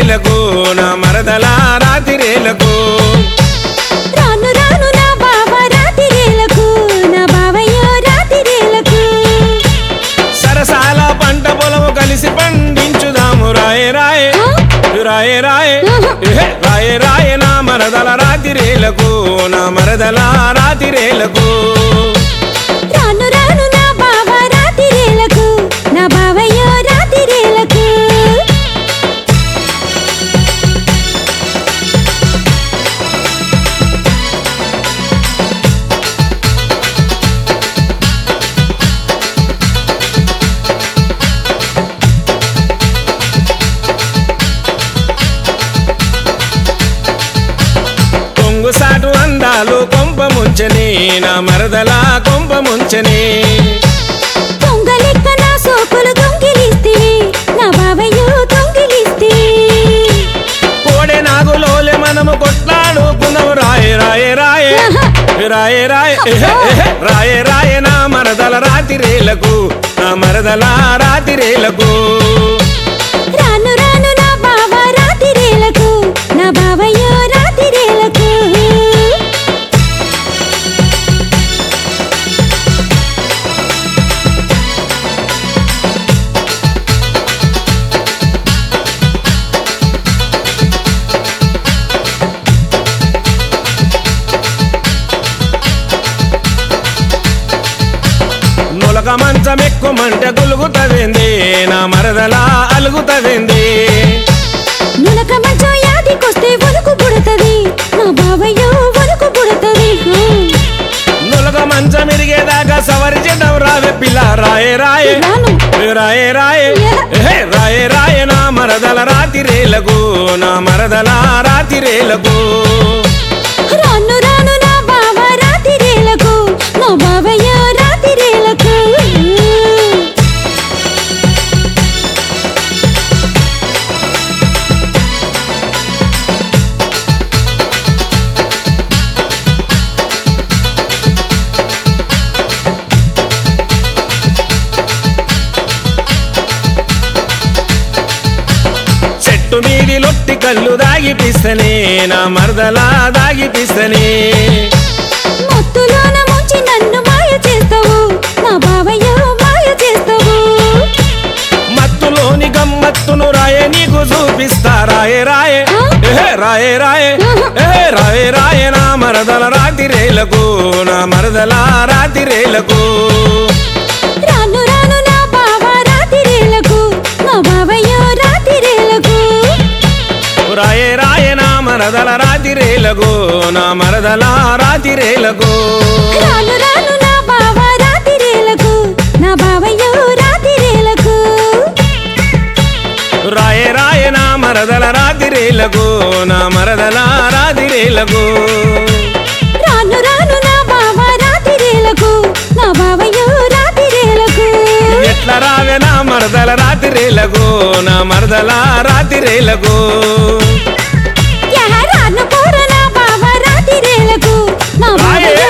రాతిరేలకు నా మరదల రాతిరేలకు రాను రాను నా బావ రాతిరేలకు నా బావయ్యో రాతిరేలకు సరసాల పంట పొలము కలిసి పండించుదాము రాయే రాయే రాయే రాయే ఎహె, రాయే రాయే నా మరదల రాతిరేలకు నా మరదల రాతిరేలకు రాను రాను నా బావ రాతిరేలకు నా బావయ్యో రాతిరేలకు కొంగు సాటు అందాలు కొంప ముంచని నా మరదల కొంప ముంచని పొంగలిక్క నా సోకులు దొంగిలిస్తివి నా బావయ్యో దొంగిలిస్తివి కోడె నాగులోలే మనము కొట్లాడుకుందాము రాయే రాయే రాయే రాయే రాయే ఎహె, ఎహె, రాయే రాయే నా మరదల రాతిరేలకు నా మరదల రాతిరేలకు రాను రాను నా బావ రాతిరేలకు నా బావయ్యో రాతిరేలకు నులక మంచం ఎక్కుమంటే గులుగుతవింది నా మరదల అలుగుతవింది నులక మంచం యాదికొస్తే వణుకు పుడతది నా బావయ్యో వణుకు పుడతది నులక మంచం ఇరిగేదాకా సవరి చేద్దాం రావే పిల్ల రాయే రాయే రాను రాయే రాయే ఎహె, రాయే రాయే నా మరదల రాతిరేలకు నా మరదల రాతిరేలకు రాను రాను నా బావ రాతిరేలకు నా బావయ్యో రాతిరేలకు చెట్టు మీది లొట్టి కళ్ళు దాగిపిస్తనే నా మరదల దాగిపిస్తనే మత్తులోన ముంచి నన్ను మాయ చేస్తావు నా బావయ్యో మాయ చేస్తావు మత్తులోని గమ్మత్తును రాయే నీకు చూపిస్తా రాయే రాయే ఎహె, రాయే రాయే ఎహె, రాయే రాయే నా మరదల రాతిరేలకు నా మరదల రాతిరేలకు రాను రాను నా బావ రాతిరేలకు నా బావయ్యో రాతిరేలకు రాయే రాయే నా మరదల రాతిరేలకు నా మరదల రాతిరేలకు రాను రాను నా బావ రాతిరేలకు నా బావయ్యో రాతిరేలకు రాయే రాయే నా మరదల రాతిరేలకు నా మరదల రాతిరేలకు రాను రాను నా బావ రాతిరేలకు నా బావయ్యో రాతిరేలకు ఎట్ల రావే నా మరదల రాతిరేలకు నా మరదల రాతిరేలకు యహ రాను పోర నా బావ రాతిరేలకు నా రాయే బావయ్యో